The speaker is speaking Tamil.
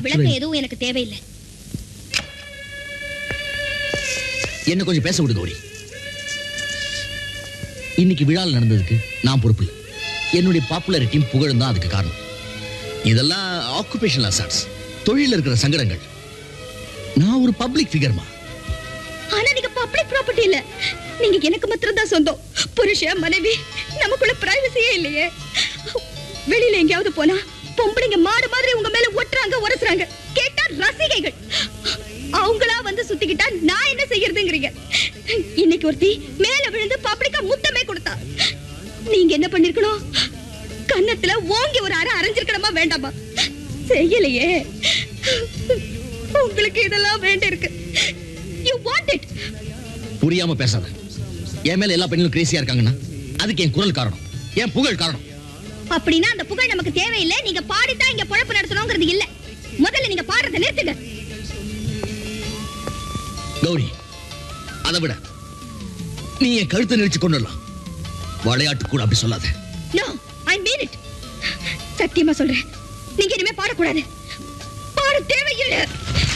விளக்கம் எதுவும் எனக்கு தேவையில்லை என்ன கொஞ்சம் பேச விடு கௌரி இன்னைக்கு விழாவில் நடந்ததுக்கு நான் பொறுப்பு இல்லை என்னுடைய பாப்புலாரிட்டியும் புகழும் தான் அதுக்கு காரணம் இதெல்லாம் ஆக்குபேஷனல் அசாட்ஸ் தொழில இருக்கிற சங்கடங்கள் நான் ஒரு பப்ளிக் ஃபிகர்மா ஆனா நீங்க பப்ளிக் ப்ராப்பர்ட்டி இல்ல நீங்க எனக்கு மாத்திரம் தான் சொந்தம் புருஷன் மனைவி நமக்குள்ள பிரைவசியே இல்லையே வெளியில எங்கேயாவது போனா பொம்பளைங்க மாடு மாதிரி உங்க மேல ஒட்டுறாங்க உரசுறாங்க கேட்டா ரசிகைகள் அவங்களா வந்து சுத்திக்கிட்டா நான் என்ன செய்யறதுங்கிறீங்க இன்னைக்கு ஒருத்தி மேல விழுந்து பப்ளிக்கா முத்தமே கொடுத்தா நீங்க என்ன பண்ணிருக்கணும் கன்னத்துல ஓங்கி ஒரு அரை அரைஞ்சிருக்கணுமா வேண்டாமா செய்யலையே உங்களுக்கு இதெல்லாம் வேண்டியிருக்கு யூ வாண்ட் இட் புரியாம பேசாத என் மேல எல்லா பெண்களும் கிரேசியா இருக்காங்கன்னா அதுக்கு என் குரல் காரணம் என் புகழ் காரணம் அப்படின்னா அந்த புகழ் நமக்கு தேவையில்லை நீங்க பாடித்தான் இங்க பொழப்பு நடத்தணுங்கிறது இல்ல முதல்ல நீங்க பாடுறத நிறுத்துங்க கௌரி அதை விட நீ என் கழுத்தை நெரிச்சு கொண்டுடலாம் விளையாட்டு கூட அப்படி சொல்லாத நோ ஐ மீன் இட் சத்தியமா சொல்றேன் நீங்க இனிமே பாடக்கூடாது பாட தேவையில்லை